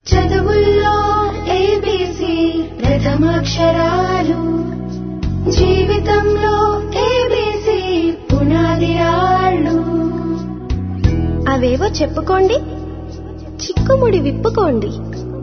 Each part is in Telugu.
చదువుల్లో ఏబీసీ ప్రథమాక్షరాలు జీవితంలో ఏబీసీ పునాది రాళ్ళు అవేవో చెప్పుకోండి చిక్కుముడి విప్పుకోండి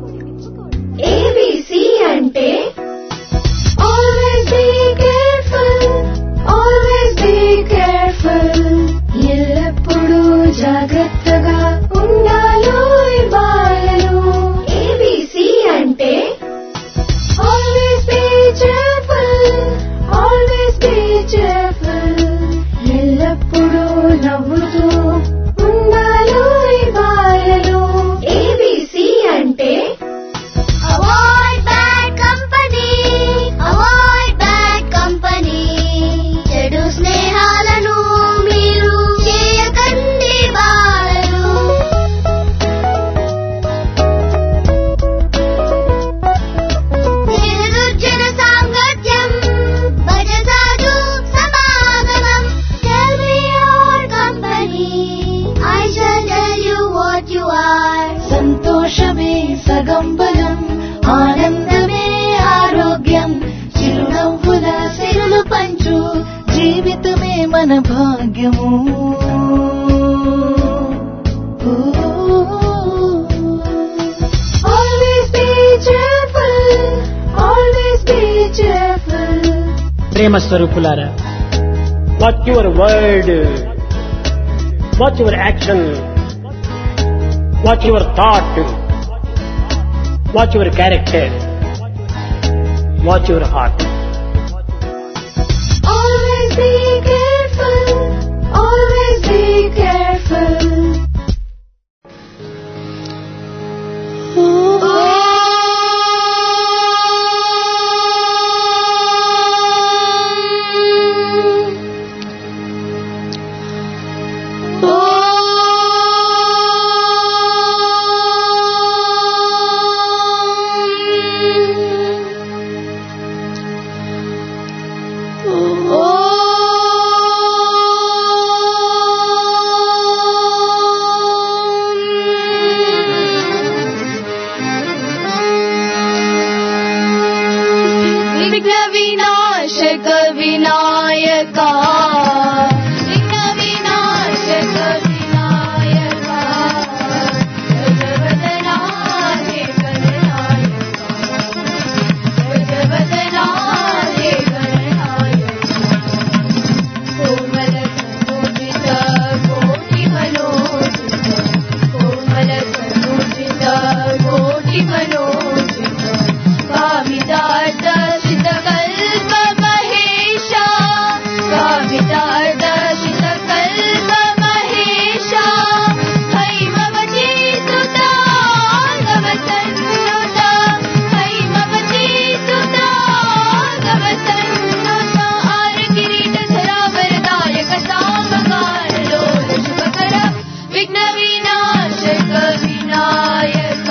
ఏబీసీ అంటే always be careful always be careful ఎల్లప్పుడూ జాగ్రత్తగా ఉండాలో బాలలు ఏబీసీ అంటే always be cheerful always be cheerful ఎల్లప్పుడూ నవ్వుతూ ఉండాలో బాలలు ఏబీసీ అంటే Avoid bad company. Avoid bad company. చెడు స్నేహాలను మీరు చేయకండి బాలలు నిర్దుర్జన సాంగత్యం భజసాధు సమాగమం Tell me your company. I shall tell you what you are. సంతోషమే సగం బలం ఆనందమే ఆరోగ్యం చిరునవ్వుల సిరులు పంచు జీవితమే మన భాగ్యము always be cheerful always be cheerful ప్రేమ స్వరూపులారా what your word what your action what your thought what your character what your heart Always be careful. Always be careful. విఘ్న వినాశక వినాయక విఘ్న వినాశక వినాయక గజవదనా హే గణనాయక గజవదనా హే గణనాయక కోమల సముదిత కోటి మనోజిత కోమల సముదిత కోటి మనోజిత కామితార్థిత కల్ప మహేశ కామితార్థిత కల్ప మహేశ హైమవతి సుత గవసన్నుత హైమవతి సుత గవసన్నుత ఆర్ కిరీట సరావరదాయక సామకార లోల శుభకర విఘ్న వినాశక వినాయక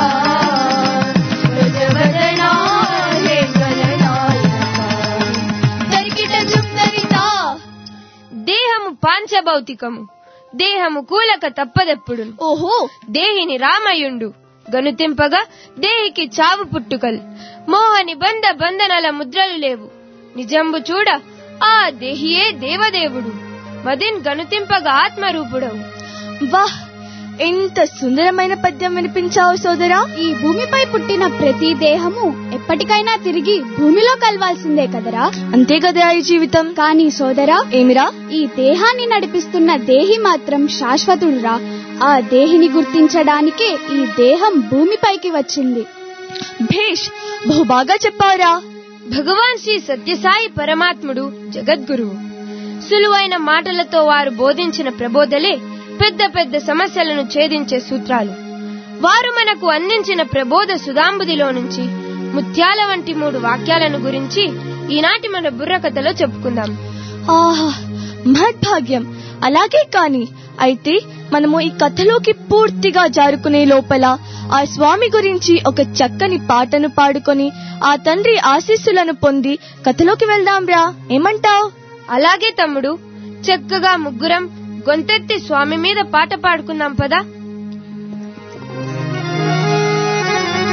గజవదనా హే గణనాయక దరికిట జుందరితా దేహము పాంచభౌతికము దేహము కూలక తప్పదెప్పుడు ఓహో దేహిని రామయుండు గనుతింపగా దేహికి చావు పుట్టుకలు మోహ నిబంధ బంధనల ముద్రలు లేవు నిజంబు చూడ ఆ దేహియే దేవదేవుడు మదిన్ గనుతింపగా ఆత్మరూపుడవు వాహ్ ఎంత సుందరమైన పద్యం వినిపించావు సోదరా ఈ భూమిపై పుట్టిన ప్రతి దేహము ఎప్పటికైనా తిరిగి భూమిలో కలవాల్సిందే కదరా అంతే కదరా ఈ జీవితం కానీ సోదరా ఏమిరా ఈ దేహాన్ని నడిపిస్తున్న దేహి మాత్రం శాశ్వతుడురా ఆ దేహిని గుర్తించడానికే ఈ దేహం భూమిపైకి వచ్చింది భేష్ బహు బాగా చెప్పావురా భగవాన్ శ్రీ సత్యసాయి పరమాత్ముడు జగద్గురువు సులువైన మాటలతో వారు బోధించిన ప్రబోధలే పెద్ద పెద్ద సమస్యలను ఛేదించే సూత్రాలు వారు మనకు అందించిన ప్రబోధ సుధాంబుదిలో నుంచి ముత్యాల వంటి మూడు వాక్యాలను గురించి ఈనాటి మన బుర్రకథలో చెప్పుకుందాం ఆహా మహద్భాగ్యం అలాగే కాని అయితే మనము ఈ కథలోకి పూర్తిగా జారుకునే లోపల ఆ స్వామి గురించి ఒక చక్కని పాటను పాడుకొని ఆ తండ్రి ఆశీస్సులను పొంది కథలోకి వెళ్దాంరా ఏమంటావ్ అలాగే తమ్ముడు చక్కగా ముగ్గురం గొంతెత్తి స్వామి మీద పాట పాడుకుందాం పదా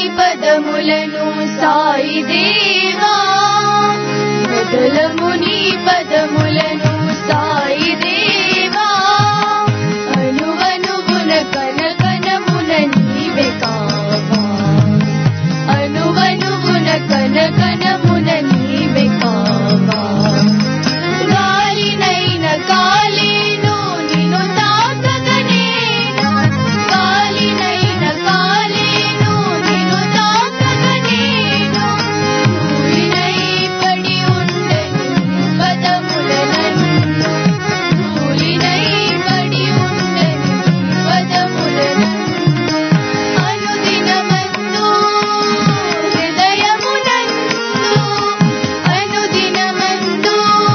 పదములను సాయి దేవా మొదలము నీ పదములను సాయి దేవా అనువనువున కనకనమున నీవే కావా అనువనువున కనకనమున నీవే కావా గాలినైన కాలేను నిన్ను తాకగనేను గాలినైన కాలేను నిన్ను తాకగనేను ధూళినై పడి ఉండను పదముల నన్ను ధూళినై పడి ఉండను పదముల నన్ను అనుదినమందు హృదయమునందు అనుదినమందు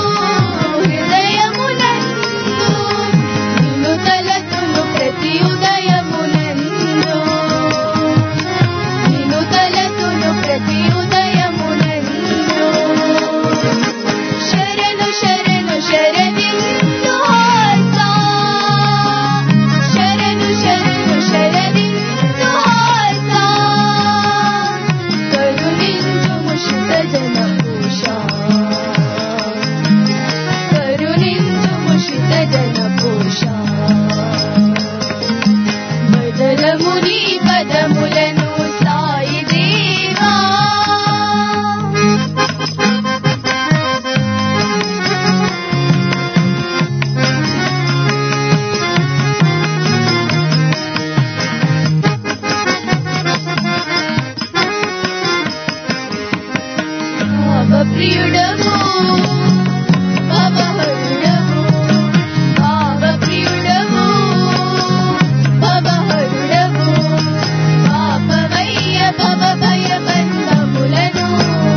హృదయమునందు నిన్ను తలతును ప్రతి ఉదయమునందు నిన్ను తలతును ప్రతి ఉదయమునందు శరణు శరణు శరణిందు హాసా శరణు శరణు శరణిందు హాసా కరుణించుము శుత జన పూషా కరుణించుము శుత జన పూషా బదలముని పదములను సాయి దేవా భావప్రియుడము భవహరుడము భావప్రియుడము భవహరుడము పాపవయ్య భవ భయ బంధములను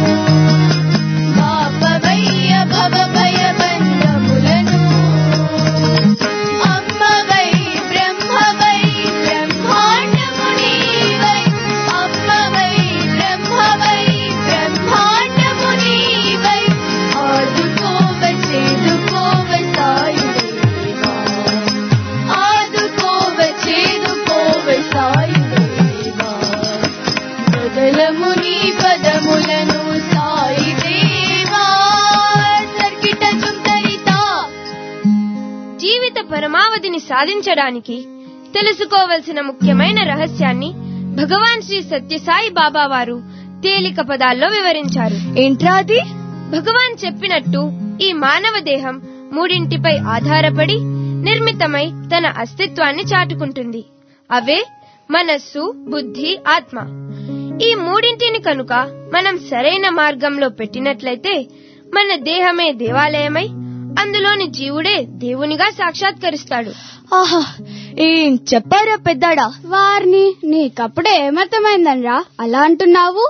పాపవయ్య భవ భయ బంధములను అమ్మవై బ్రహ్మవై బ్రహ్మాండము నీవై అమ్మవై బ్రహ్మవై బ్రహ్మాండము నీవై ఆదుకోవ చేదుకోవ సాయి దేవా ఆదుకోవ చేదుకోవ సాయి దేవా బదలము నీ పదములను సాయి దేవా సర్కిట చుంతరితా జీవిత పరమావధిని సాధించడానికి తెలుసుకోవలసిన ముఖ్యమైన రహస్యాన్ని భగవాన్ శ్రీ సత్యసాయి బాబా వారు తేలిక పదాల్లో వివరించారు ఏంట్రా అది భగవాన్ చెప్పినట్టు ఈ మానవ దేహం మూడింటిపై ఆధారపడి నిర్మితమై తన అస్తిత్వాన్ని చాటుకుంటుంది అవే మనస్సు బుద్ధి ఆత్మ ఈ మూడింటిని కనుక మనం సరైన మార్గంలో పెట్టినట్లయితే మన దేహమే దేవాలయమై అందులోని జీవుడే దేవునిగా సాక్షాత్కరిస్తాడు ఆహా ఏం చెప్పారా పెద్దాడా వారిని నీకప్పుడే ఏమర్థమైందనరా అలా అంటున్నావు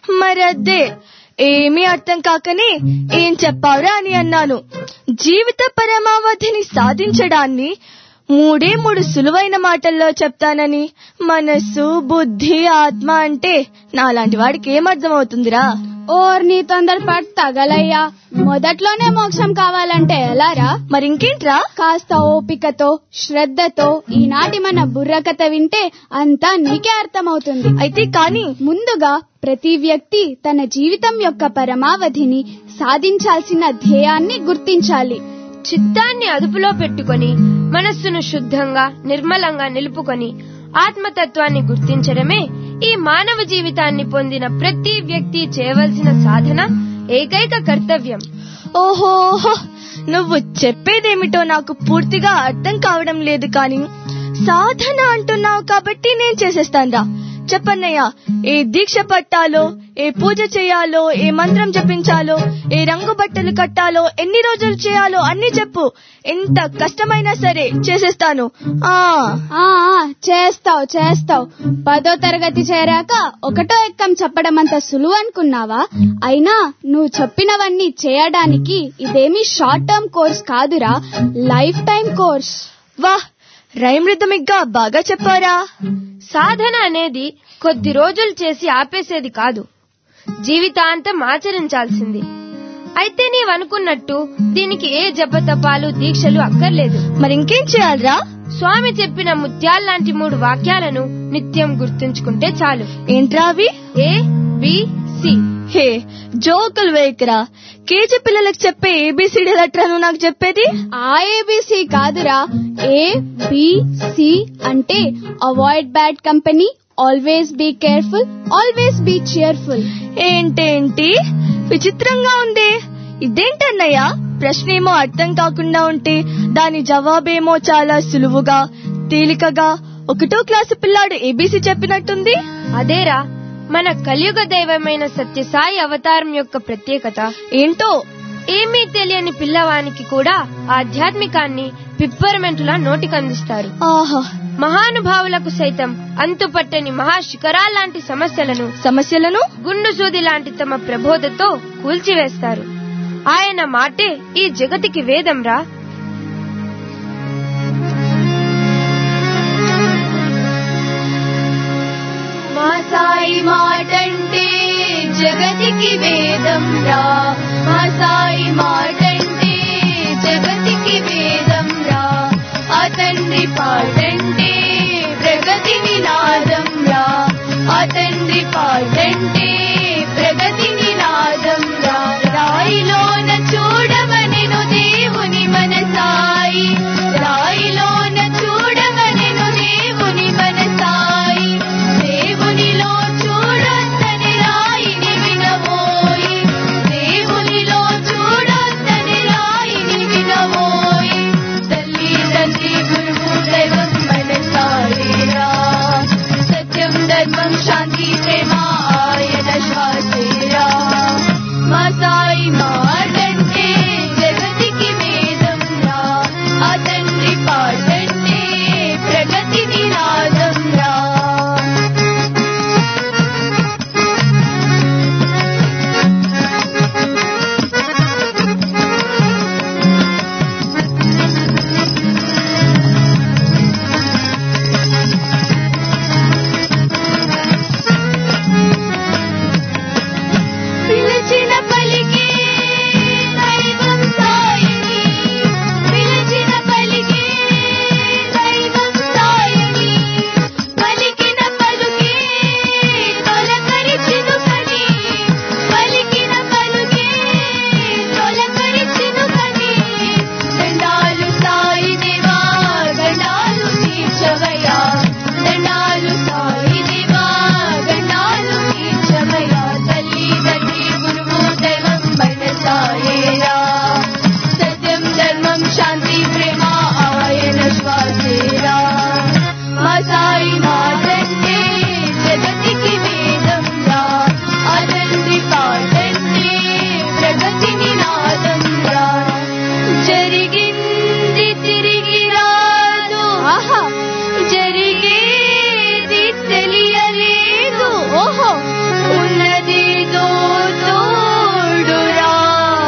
మరద్దే ఏమీ అర్థం కాకనే ఏం చెప్పావురా అని అన్నాను జీవిత పరమావధిని సాధించడాన్ని మూడే మూడు సులువైన మాటల్లో చెప్తానని మనస్సు బుద్ధి ఆత్మ అంటే నాలాంటి వాడికి ఏం అర్థమవుతుందిరా ఓర్ని తొందరపాటు తగలయ్యా మొదట్లోనే మోక్షం కావాలంటే ఎలారా మరి ఇంకేంట్రా కాస్త ఓపికతో శ్రద్ధతో ఈనాటి మన బుర్రకథ వింటే అంతా నీకే అర్థమవుతుంది అయితే కానీ ముందుగా ప్రతి వ్యక్తి తన జీవితం యొక్క పరమావధిని సాధించాల్సిన ధ్యేయాన్ని గుర్తించాలి చిత్తాన్ని అదుపులో పెట్టుకొని మనస్సును శుద్ధంగా నిర్మలంగా నిలుపుకొని ఆత్మతత్వాన్ని గుర్తించడమే ఈ మానవ జీవితాన్ని పొందిన ప్రతి వ్యక్తి చేయవలసిన సాధన ఏకైక కర్తవ్యం ఓహోహో నువ్వు చెప్పేదేమిటో నాకు పూర్తిగా అర్థం కావడం లేదు కానీ సాధన అంటున్నావు కాబట్టి నేను చేసేస్తానురా చెప్పన్నయ్య ఏ దీక్ష పట్టాలో ఏ పూజ చేయాలో ఏ మంత్రం జపించాలో ఏ రంగు బట్టలు కట్టాలో ఎన్ని రోజులు చేయాలో అన్ని చెప్పు ఎంత కష్టమైనా సరే చేసేస్తాను ఆ ఆ ఆ, చేస్తావు చేస్తావు పదో తరగతి చేరాక ఒకటో ఎక్కం చెప్పడం అంత సులువు అనుకున్నావా అయినా నువ్వు చెప్పినవన్నీ చేయడానికి ఇదేమీ షార్ట్ టర్మ్ కోర్స్ కాదురా లైఫ్ టైం కోర్స్ వాహ్ రైమ్ రిథమిక్ గా బాగా చెప్పారా సాధన అనేది కొద్ది రోజులు చేసి ఆపేసేది కాదు జీవితాంతం ఆచరించాల్సింది అయితే నీవనుకున్నట్టు దీనికి ఏ జపతపాలు దీక్షలు అక్కర్లేదు మరి ఇంకేం చేయాలరా స్వామి చెప్పిన ముత్యాల్లాంటి మూడు వాక్యాలను నిత్యం గుర్తుంచుకుంటే చాలు ఏంట్రా అవి ఏ బి సి హే జోకులు వేయకురా కేజీ పిల్లలకు చెప్పే ఏబిసిడి లెటర్ నువ్వు నాకు చెప్పేది ఆ ఏబిసి కాదురా ఏ బి సి అంటే avoid bad company always be careful always be cheerful ఏంటేంటి విచిత్రంగా ఉంది ఇదేంటన్నయ్య ప్రశ్న ఏమో అర్థం కాకుండా ఉంటే దాని జవాబేమో చాలా సులువుగా తేలికగా ఒకటో క్లాసు పిల్లాడు ఏబీసీ చెప్పినట్టుంది అదేరా మన కలియుగ దైవమైన సత్యసాయి అవతారం యొక్క ప్రత్యేకత ఏంటో ఏమీ తెలియని పిల్లవానికి కూడా ఆధ్యాత్మికాన్ని పిప్పరమెంటులా నోటికందిస్తారు ఆహా మహానుభావులకు సైతం అంతుపట్టని మహాశిఖరాల్లాంటి సమస్యలను సమస్యలను గుండు సూది లాంటి తమ ప్రబోధతో కూల్చివేస్తారు ఆయన మాటే ఈ జగతికి వేదంరా మా సాయి మాటంటే జగతికి వేదం రా మా సాయి మాటంటే జగతికి వేదం రా ఆ తండ్రి పాటంటే ప్రగతి నినాదం రా ఆ తండ్రి పాటంటే ప్రగతి నినాదం రా రాయిలోన చూడవనెను దేవుని మన సాయి రాయిలోన చూడవనెను దేవుని మన సాయి దేవునిలో చూడొద్దని రాయిని వినబోయి దేవునిలో చూడొద్దని రాయిని వినబోయి తల్లి తండ్రి గురువు దైవం మన సాయిరా సత్యం ధర్మం శాంతి ప్రేమ ఆయన శ్వాసేరా మా సాయి మాటంటే జగతికి వేదం రా ఆ తండ్రి పాటంటే ప్రగతి నినాదం రా పిలిచిన పలికే దైవం సాయిని పిలిచిన పలికే దైవం సాయిని పలికిన పలుకే తొలకరి చినుకని పలికిన పలుకే తొలకరి చినుకని దండాలు సాయి దేవా దండాలు తీర్చవయ్యా దండాలు సాయి దేవా దండాలు తీర్చవయ్యా తల్లి తండ్రి గురువు దైవం మన సాయేరా సత్యం ధర్మం శాంతి ప్రేమ ఆయన శ్వాసేరా మా సాయి మాటంటే జగతికి వేదం రా ఆ తండ్రి పాటంటే ప్రగతి నినాదం రా జరిగింది తిరిగి రాదు ఆహా జరిగేది తెలియలేదు ఓహో ఉన్నదేదో తోడురా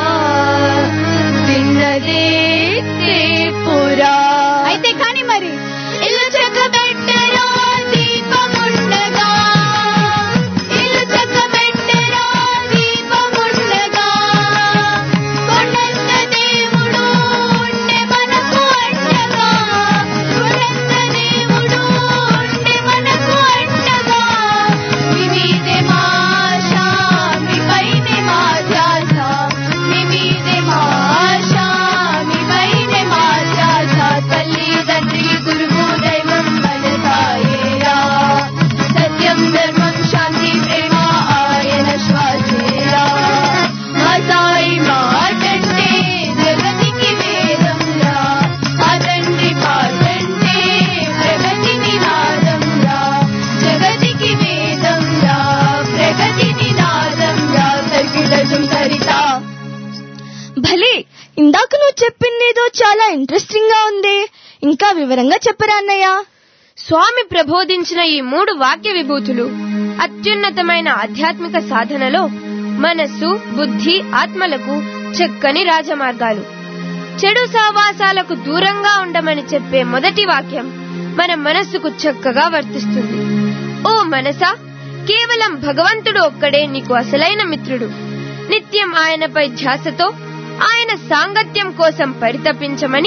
తిన్నదే తేపురా అయితే కానీ మరి ఇల్లు చక్కబెట్టరా దీపముండగా ఇల్లు చక్కబెట్టరా దీపముండగా కొండంత దేవుడు ఉండే మనకు అండగా కొండంత దేవుడు ఉండే మనకు అండగా మీ మీదే మా ఆశ మీ పైనే మా ధ్యాస మీ మీదే మా ఆశ మీ పైనే మా ధ్యాస తల్లి తండ్రి గురువు దైవం మన సాయేరా సత్యం ధర్మం శాంతి ప్రేమ ఆయన శ్వాసేరా మా సాయి మాటంటే జగతికి వేదం రా ఆ తండ్రి పాటంటే ప్రగతి నినాదం రా జగతికి వేదం రా ప్రగతి నినాదం రా సరిగిడజం సరితా భలే ఇందాక నువ్వు చెప్పిందేదో చాలా ఇంట్రెస్టింగ్ గా ఉంది ఇంకా వివరంగా చెప్పరా అన్నయ్య స్వామి ప్రబోధించిన ఈ మూడు వాక్య విభూతులు అత్యున్నతమైన ఆధ్యాత్మిక సాధనలో మనస్సు బుద్ధి ఆత్మలకు చక్కని రాజమార్గాలు చెడు సావాసాలకు దూరంగా ఉండమని చెప్పే మొదటి వాక్యం మన మనస్సుకు చక్కగా వర్తిస్తుంది ఓ మనసా కేవలం భగవంతుడు ఒక్కడే నీకు అసలైన మిత్రుడు నిత్యం ఆయనపై ధ్యాసతో ఆయన సాంగత్యం కోసం పరితపించమని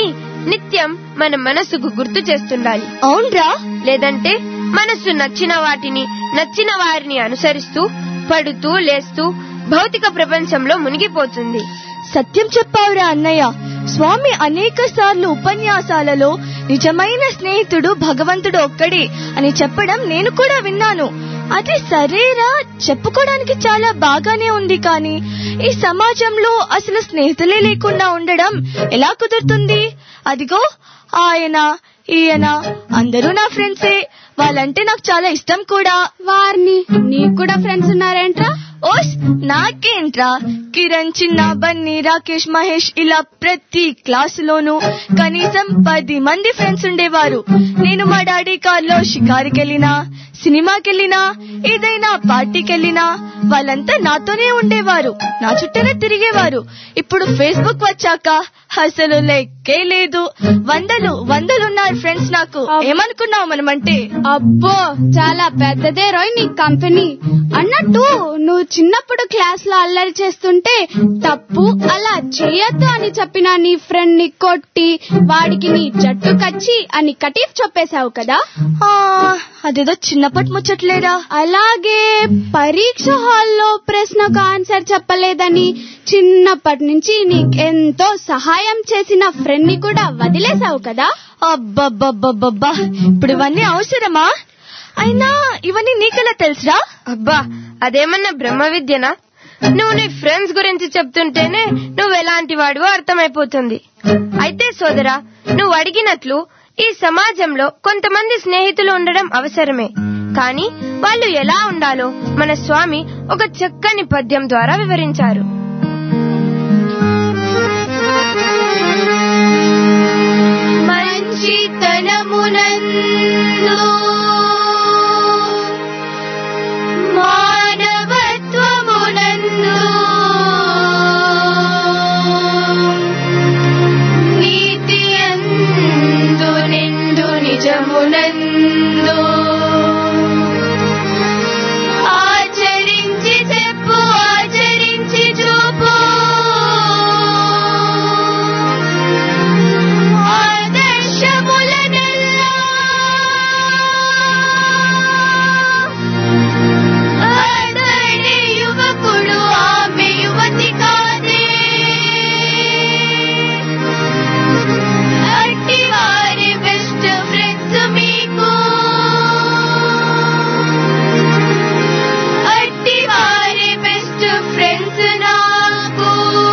నిత్యం మన మనసుకు గుర్తు చేస్తుండాలి అవునరా లేదంటే మనస్సు నచ్చిన వాటిని నచ్చిన వారిని అనుసరిస్తూ పడుతూ లేస్తూ భౌతిక ప్రపంచంలో మునిగిపోతుంది సత్యం చెప్పావురా అన్నయ్య స్వామి అనేక సార్లు ఉపన్యాసాలలో నిజమైన స్నేహితుడు భగవంతుడు ఒక్కడే అని చెప్పడం నేను కూడా విన్నాను అది సరేరా చెప్పుకోవడానికి చాలా బాగానే ఉంది కానీ ఈ సమాజంలో అసలు స్నేహితులే లేకుండా ఉండడం ఎలా కుదురుతుంది అదిగో ఆయన ఈయన అందరూ నా ఫ్రెండ్సే వాళ్ళంటే నాకు చాలా ఇష్టం కూడా వారిని నీకు కూడా ఫ్రెండ్స్ ఉన్నారేంట్రా ఓస్ నాకేంట్రా కిరణ్ చిన్న బన్నీ రాకేష్ మహేష్ ఇలా ప్రతి క్లాసులోనూ కనీసం పది మంది ఫ్రెండ్స్ ఉండేవారు నేను మా డాడీ కార్లో షికారుకెళ్ళినా సినిమాకెళ్ళినా ఏదైనా పార్టీకెళ్ళినా వాళ్ళంతా నాతోనే ఉండేవారు నా చుట్టూనే తిరిగేవారు ఇప్పుడు ఫేస్బుక్ వచ్చాక అసలు లెక్కే లేదు వందలు వందలు ఉన్నారు ఫ్రెండ్స్ నాకు ఏమనుకున్నావు మనమంటే అబ్బో చాలా పెద్దదే రోయ్ నీ కంపెనీ అన్నట్టు నువ్వు చిన్నప్పుడు క్లాస్ లో అల్లరి చేస్తుంటే తప్పు అలా చేయొద్దు అని చెప్పిన నీ ఫ్రెండ్ ని కొట్టి వాడికి నీ జట్టు కచ్చి అని కటీఫ్ చెప్పేశావు కదా ఆ, అదేదో చిన్నప్పటి ముచ్చట్లేరా అలాగే పరీక్ష హాల్లో ప్రశ్నకు ఆన్సర్ చెప్పలేదని చిన్నప్పటి నుంచి నీకెంతో సహాయం చేసిన ఫ్రెండ్ ని కూడా వదిలేశావు కదా అబ్బబ్బబ్బబ్బబ్బా ఇప్పుడు ఇవన్నీ అవసరమా అయినా ఇవన్నీ నీకెలా తెలుసురా అబ్బా అదేమన్నా బ్రహ్మ విద్యనా నువ్వు నీ ఫ్రెండ్స్ గురించి చెప్తుంటేనే నువ్వు ఎలాంటి వాడివో అర్థమైపోతుంది అయితే సోదరా నువ్వు అడిగినట్లు ఈ సమాజంలో కొంతమంది స్నేహితులు ఉండడం అవసరమే కానీ వాళ్ళు ఎలా ఉండాలో మన స్వామి ఒక చక్కని పద్యం ద్వారా వివరించారు మంచితనమునందు మానవత్వమునందు నీతి అందు నిండు నిజమునందు ఆచరించి చెప్పు ఆచరించి చూపు ఆదర్శములనెల్లా ఆదరణి యువకుడు ఆమె యువతి కాదే అట్టి వారి బెస్ట్ ఫ్రెండ్స్ మీకు అట్టి వారి బెస్ట్ ఫ్రెండ్స్ నాకు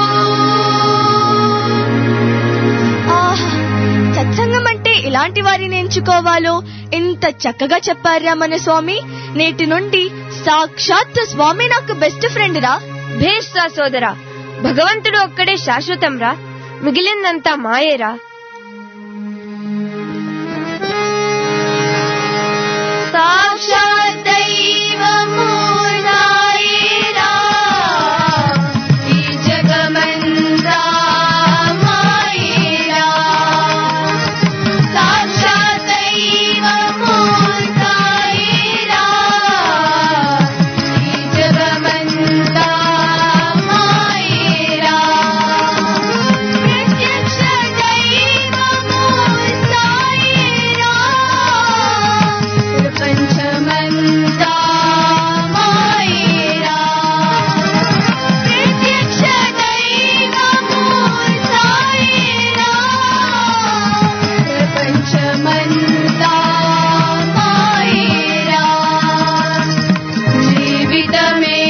ఆహ్, సత్సంగం అంటే ఇలాంటి వారిని ఎంచుకోవాలో ఎంత చక్కగా చెప్పారా మన స్వామి నేటి నుండి సాక్షాత్ స్వామి నాకు బెస్ట్ ఫ్రెండ్ రా భేష్ రా సోదరా భగవంతుడు ఒక్కడే శాశ్వతం రా మిగిలిందంతా మాయేరా సాక్షాత్ దైవము నాయనా ఈ జగమంతా మాయేనా సాక్షాత్ దైవము నాయనా ఈ జగమంతా మాయేనా ప్రత్యక్ష దైవము సాయేనా ప్రపంచమంతా మాయేరా ప్రత్యక్ష దైవము సాయేరా ప్రపంచమంతా మాయేరా జీవితమే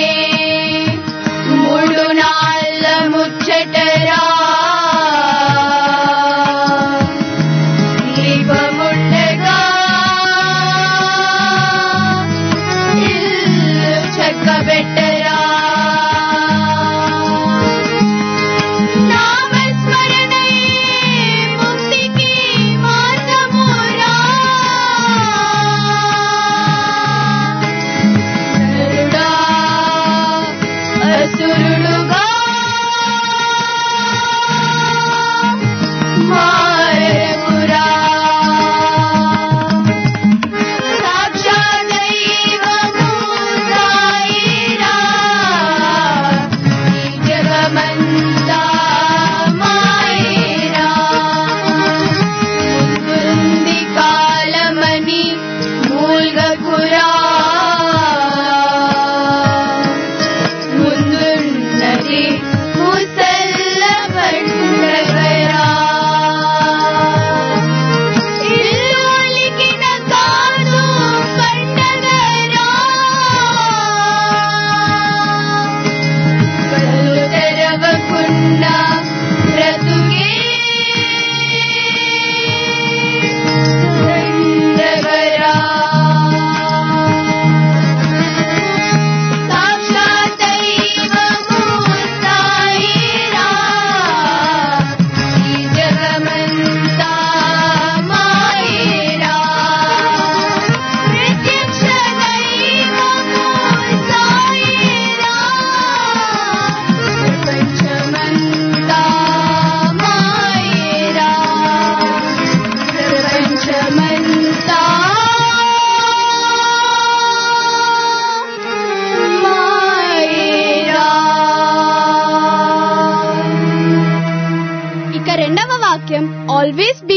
మూడు నాళ్ళ ముచ్చటరా దీపముండగా ఇల్లు చక్కబెట్టరా నామస్మరణే ముక్తికి మార్గమురా నరుడా అసురుడుగా మారకురా సాక్షాత్ దైవము సాయిరా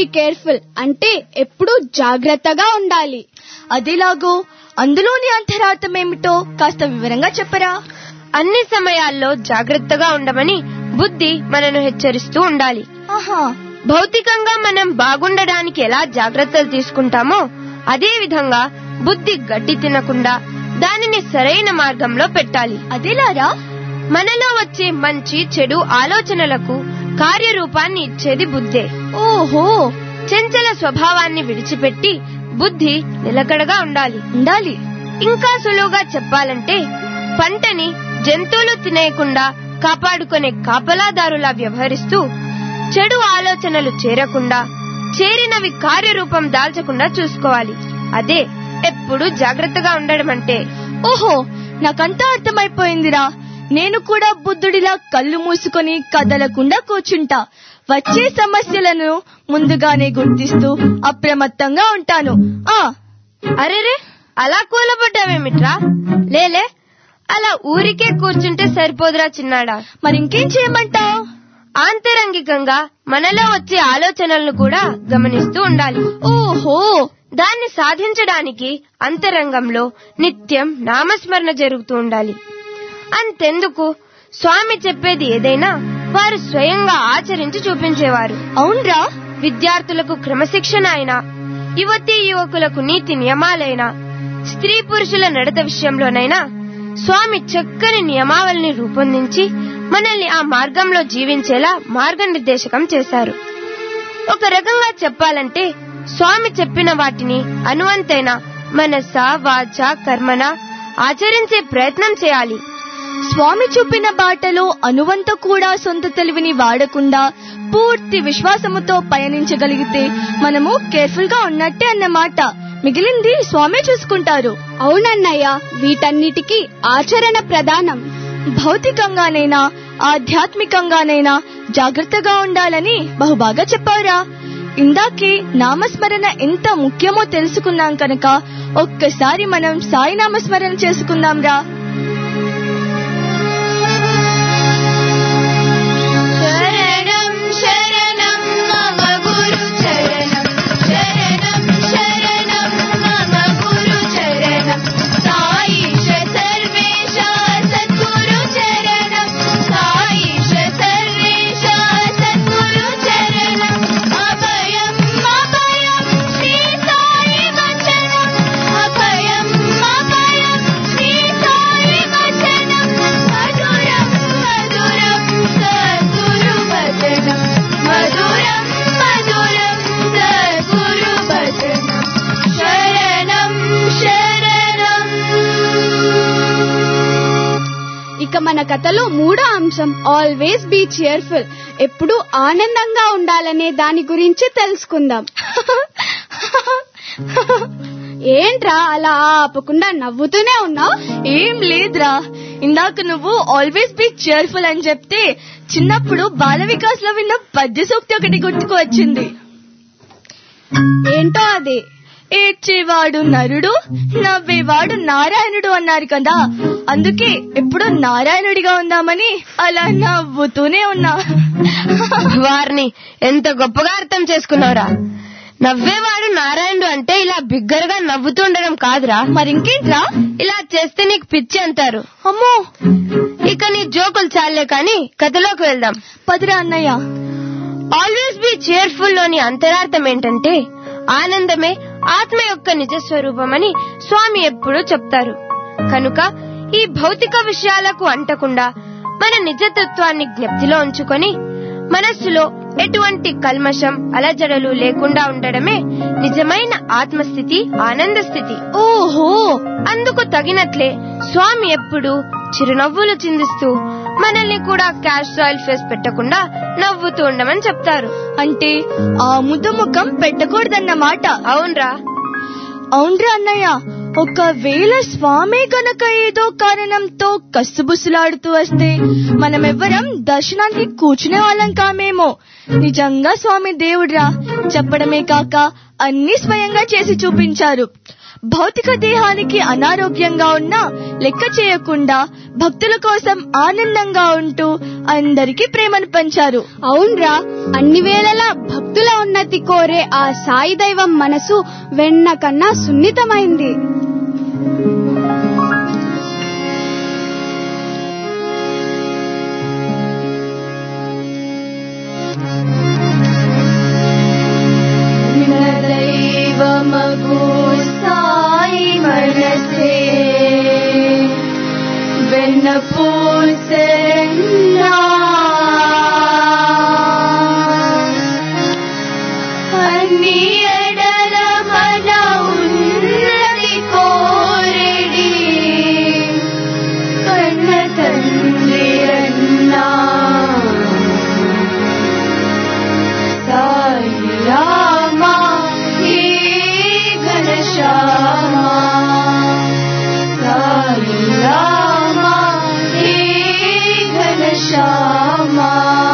కేర్ఫుల్ అంటే ఎప్పుడూ జాగ్రత్తగా ఉండాలి అదేలాగో అందులోని అంతరార్థం ఏమిటో కాస్త వివరంగా చెప్పరా అన్ని సమయాల్లో జాగ్రత్తగా ఉండమని బుద్ధి మనను హెచ్చరిస్తూ ఉండాలి ఆహా భౌతికంగా మనం బాగుండడానికి ఎలా జాగ్రత్తలు తీసుకుంటామో అదే విధంగా బుద్ధి గడ్డి తినకుండా దానిని సరైన మార్గంలో పెట్టాలి అదేలారా మనలో వచ్చే మంచి చెడు ఆలోచనలకు కార్యరూపాన్ని ఇచ్చేది బుద్ధే ఓహో చెంచల స్వభావాన్ని విడిచిపెట్టి బుద్ధి నిలకడగా ఉండాలి ఉండాలి ఇంకా సులువుగా చెప్పాలంటే పంటని జంతువులు తినేయకుండా కాపాడుకునే కాపలాదారులా వ్యవహరిస్తూ చెడు ఆలోచనలు చేరకుండా చేరినవి కార్యరూపం దాల్చకుండా చూసుకోవాలి అదే ఎప్పుడు జాగ్రత్తగా ఉండడం అంటే ఓహో నాకంతా అర్థమైపోయిందిరా నేను కూడా బుద్ధుడిలా కళ్ళు మూసుకొని కదలకుండా కూర్చుంటా వచ్చే సమస్యలను ముందుగానే గుర్తిస్తూ అప్రమత్తంగా ఉంటాను ఆ అరెరే అలా కూలబడ్డావేమిట్రా లేలే అలా ఊరికే కూర్చుంటే సరిపోదురా చిన్నాడా మరింకేం చేయమంటావు ఆంతరంగికంగా మనలో వచ్చే ఆలోచనలను కూడా గమనిస్తూ ఉండాలి ఓహో దాన్ని సాధించడానికి అంతరంగంలో నిత్యం నామస్మరణ జరుగుతూ ఉండాలి అంతెందుకు స్వామి చెప్పేది ఏదైనా వారు స్వయంగా ఆచరించి చూపించేవారు అవునరా విద్యార్థులకు క్రమశిక్షణ అయినా యువతీ యువకులకు నీతి నియమాలైనా స్త్రీ పురుషుల నడత విషయంలోనైనా స్వామి చక్కని నియమావళిని రూపొందించి మనల్ని ఆ మార్గంలో జీవించేలా మార్గనిర్దేశకం చేశారు ఒక రకంగా చెప్పాలంటే స్వామి చెప్పిన వాటిని అనువంతైన మనస వాచ కర్మన ఆచరించే ప్రయత్నం చేయాలి స్వామి చూపిన బాటలో అనువంత కూడా సొంత తెలివిని వాడకుండా పూర్తి విశ్వాసముతో పయనించగలిగితే మనము కేర్ఫుల్ గా ఉన్నట్టే అన్నమాట మిగిలింది స్వామి చూసుకుంటారు అవునన్నయ్య వీటన్నిటికీ ఆచరణ ప్రధానం భౌతికంగానైనా ఆధ్యాత్మికంగానైనా జాగ్రత్తగా ఉండాలని బహుబాగా చెప్పారా ఇందాకే నామస్మరణ ఎంత ముఖ్యమో తెలుసుకున్నాం కనుక ఒక్కసారి మనం సాయి నామస్మరణ చేసుకుందాం రా శరణం శరణం మమ గురు చరణం శరణం శరణం మమ గురు చరణం సాయిష సర్వేష సద్గురు చరణం సాయిష సర్వేష సద్గురు చరణం అభయం అభయం శ్రీ సాయి వచనం అభయం అభయం శ్రీ సాయి వచనం మధురం మధురం సద్గురు వచనం మధురం మధురం సద్గురు వచనం శరణం శరణం ఇక మన కథలో మూడో అంశం ఆల్వేస్ బీ చియర్ఫుల్ ఎప్పుడూ ఆనందంగా ఉండాలనే దాని గురించి తెలుసుకుందాం ఏంట్రా అలా ఆపకుండా నవ్వుతూనే ఉన్నావు ఏం లేదురా ఇందాక నువ్వు ఆల్వేస్ బీ చేర్ఫుల్ అని చెప్తే చిన్నప్పుడు బాల వికాస్ లో విన్న పద్య సూక్తి ఒకటి గుర్తుకు వచ్చింది ఏంటో అది ఏడ్చేవాడు నరుడు నవ్వేవాడు నారాయణుడు అన్నారు కదా అందుకే ఎప్పుడు నారాయణుడిగా ఉందామని అలా నవ్వుతూనే ఉన్నా వారిని ఎంత గొప్పగా అర్థం చేసుకున్నావురా నవ్వేవాడు నారాయణుడు అంటే ఇలా బిగ్గరగా నవ్వుతూ ఉండడం కాదురా మరింకేంట్రా ఇలా చేస్తే నీకు పిచ్చి అంటారు అమ్మో ఇక నీ జోకులు చాలే కానీ కథలోకి వెళ్దాం పదిరా అన్నయ్య ఆల్వేస్ బి చేర్ఫుల్ లోని అంతరార్థం ఏంటంటే ఆనందమే ఆత్మ యొక్క నిజ స్వరూపమని స్వామి ఎప్పుడూ చెప్తారు కనుక ఈ భౌతిక విషయాలకు అంటకుండా మన నిజతత్వాన్ని జ్ఞప్తిలో ఉంచుకొని మనస్సులో ఎటువంటి కల్మషం అలజడలు లేకుండా ఉండడమే నిజమైన ఆత్మస్థితి ఆనంద స్థితి ఓహో అందుకు తగినట్లే స్వామి ఎప్పుడు చిరునవ్వులు చిందిస్తూ మనల్ని కూడా క్యాష్ ఆయిల్ ఫేస్ పెట్టకుండా నవ్వుతూ ఉండమని చెప్తారు అంటే ఆ ముద్దు ముఖం పెట్టకూడదన్నమాట అవునరా అవునరా అన్నయ్య ఒకవేళ స్వామి గనక ఏదో కారణంతో కస్సుబుస్సులాడుతూ వస్తే మనమెవ్వరం దర్శనానికి కూర్చునే వాళ్ళం కామేమో నిజంగా స్వామి దేవుడ్రా చెప్పడమే కాక అన్ని స్వయంగా చేసి చూపించారు భౌతిక దేహానికి అనారోగ్యంగా ఉన్నా లెక్క చేయకుండా భక్తుల కోసం ఆనందంగా ఉంటూ అందరికీ ప్రేమను పంచారు అవునరా అన్ని వేళలా భక్తుల ఉన్నతి కోరే ఆ సాయి దైవం మనసు వెన్న కన్నా సున్నితమైంది దైవమగు సాయి మనసే వెన్న పూసరన్నా అన్ని ఎడల మన ఉన్నది కోరెడి కన్న తండ్రి అన్నా సాయి రామా హే ఘనశ్యామా సాయి రామా హే ఘనశ్యామా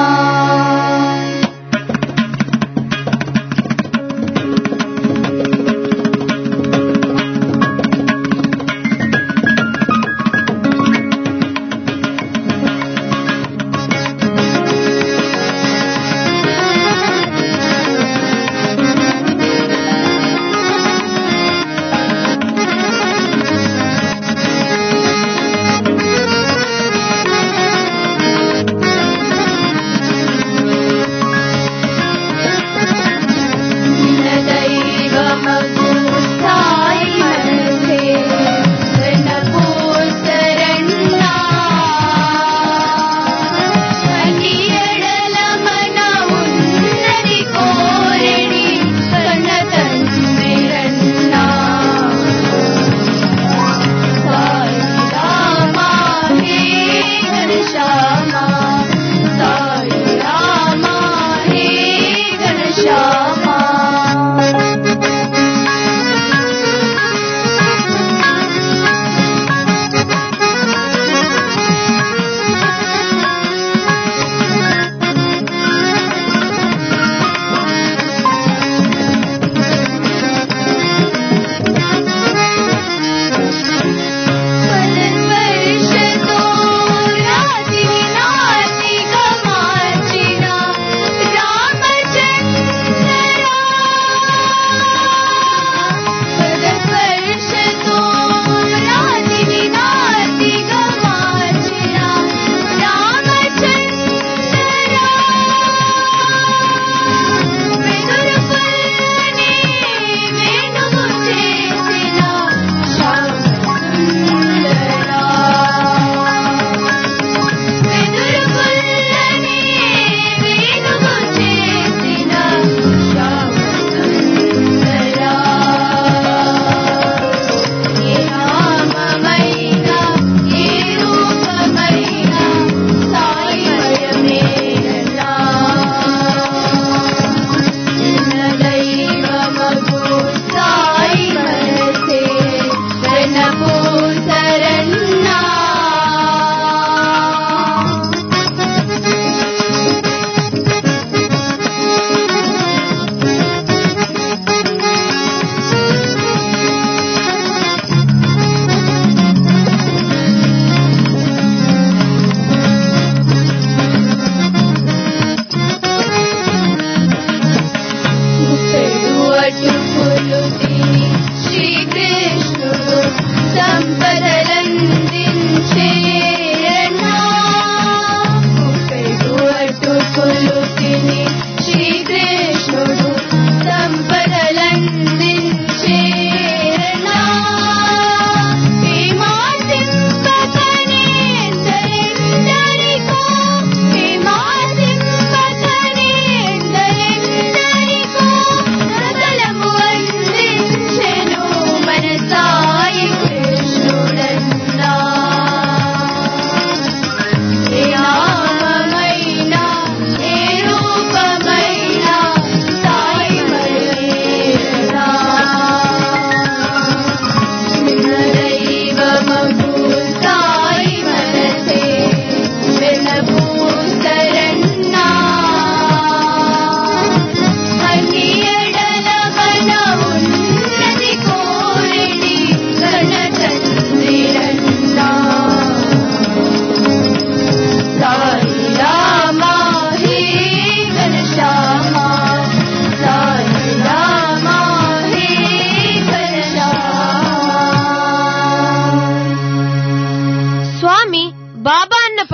దైవమగు సాయి మనసే వెనకు శరణ్యా అన్ని ఎడల మన ఉన్నది కోరెడి కన్న తండ్రి రన్నా సాయి రామా హే ఘనశ్యామా సాయి రామా హే ఘనశ్యామా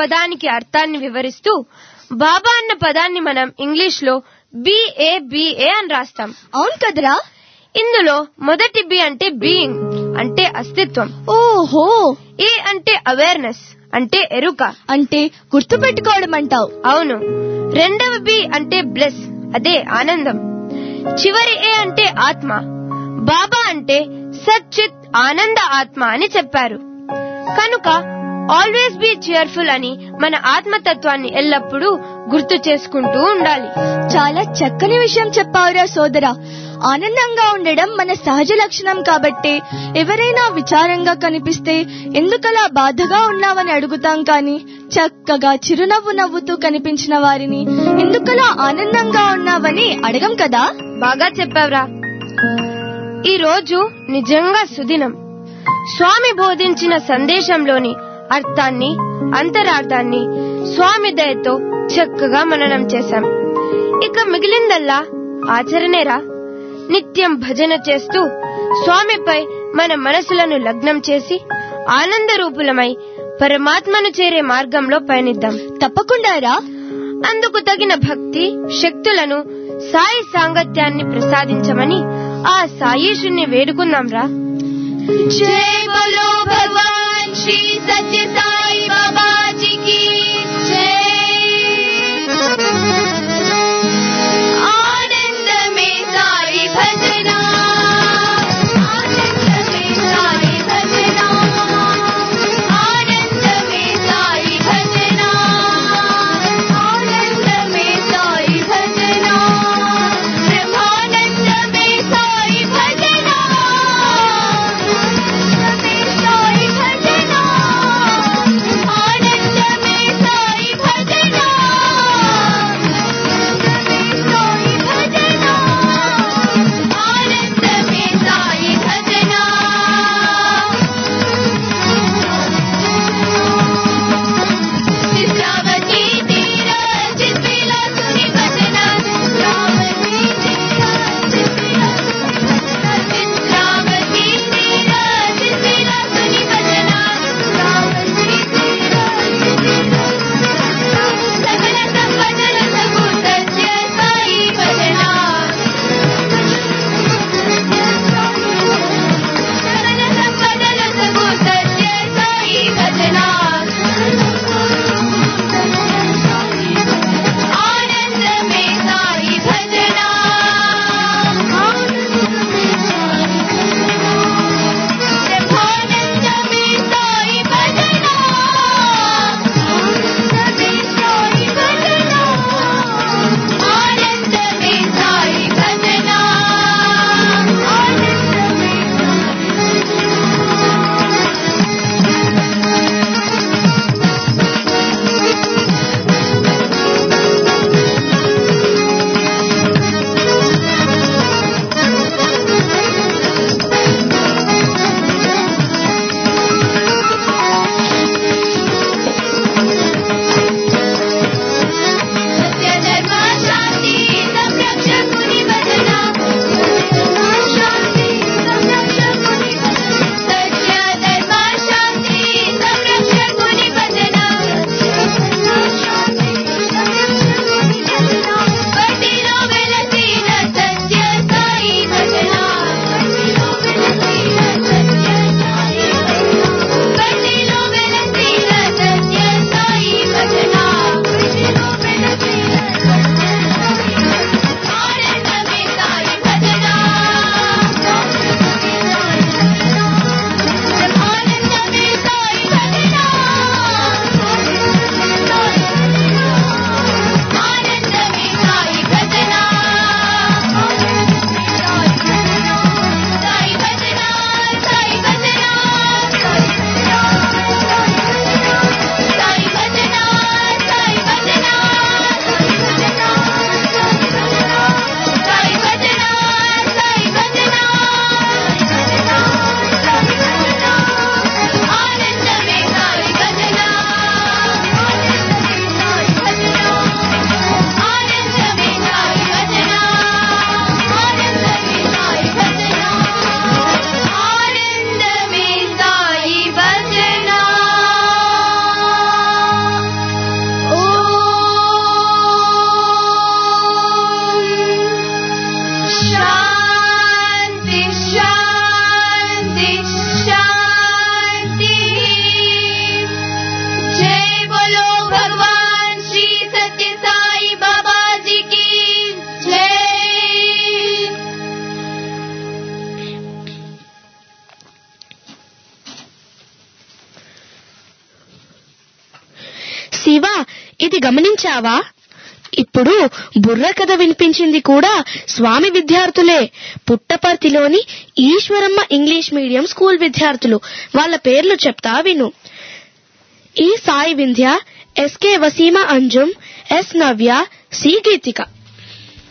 పదానికి అర్థాన్ని వివరిస్తూ బాబా అన్న పదాన్ని మనం ఇంగ్లీష్ లో బిఏబిఏ అని రాస్తాం అవును కదరా ఇందులో మొదటి బి అంటే బీయింగ్ అంటే అస్తిత్వం ఓహో ఏ అంటే అవేర్నెస్ అంటే ఎరుక అంటే గుర్తు పెట్టుకోవడం అంటావు అవును రెండవ బి అంటే బ్లెస్ అదే ఆనందం చివరి ఏ అంటే ఆత్మ బాబా అంటే సచ్చిత్ ఆనంద ఆత్మ అని చెప్పారు కనుక ఆల్వేస్ బీ cheerful అని మన ఆత్మతత్వాన్ని ఎల్లప్పుడూ గుర్తు చేసుకుంటూ ఉండాలి చాలా చక్కని విషయం చెప్పావురా సోదరా ఆనందంగా ఉండడం మన సహజ లక్షణం కాబట్టి ఎవరైనా విచారంగా కనిపిస్తే ఎందుకలా బాధగా ఉన్నావని అడుగుతాం కానీ చక్కగా చిరునవ్వు నవ్వుతూ కనిపించిన వారిని ఎందుకలా ఆనందంగా ఉన్నావని అడగం కదా బాగా చెప్పావురా ఈ రోజు నిజంగా సుదినం స్వామి బోధించిన సందేశంలోని అర్థాన్ని అంతరార్థాన్ని స్వామి దయతో చక్కగా మననం చేశాం ఇక మిగిలిందల్లా ఆచరణేరా నిత్యం భజన చేస్తూ స్వామిపై మన మనసులను లగ్నం చేసి ఆనంద రూపులమై పరమాత్మను చేరే మార్గంలో పయనిద్దాం తప్పకుండా రా అందుకు తగిన భక్తి శక్తులను సాయి సాంగత్యాన్ని ప్రసాదించమని ఆ సాయేషుణ్ణి వేడుకుందాం రా जय बोलो भगवान श्री सत्य साई बाबा जी की जय आनंद में साई भजना आनंद में साई भजना आनंद में साई भजना आनंद में साई भजना ब्रह्मानंद में साई भजना आनंद में साई भजना आनंद में జీవా ఇది గమనించావా ఇప్పుడు బుర్ర కథ వినిపించింది కూడా స్వామి విద్యార్థులే పుట్టపర్తిలోని ఈశ్వరమ్మ ఇంగ్లీష్ మీడియం స్కూల్ విద్యార్థులు వాళ్ళ పేర్లు చెప్తా విను ఈ Sai Vindhya SK Waseema Anjum S Navya C గీతిక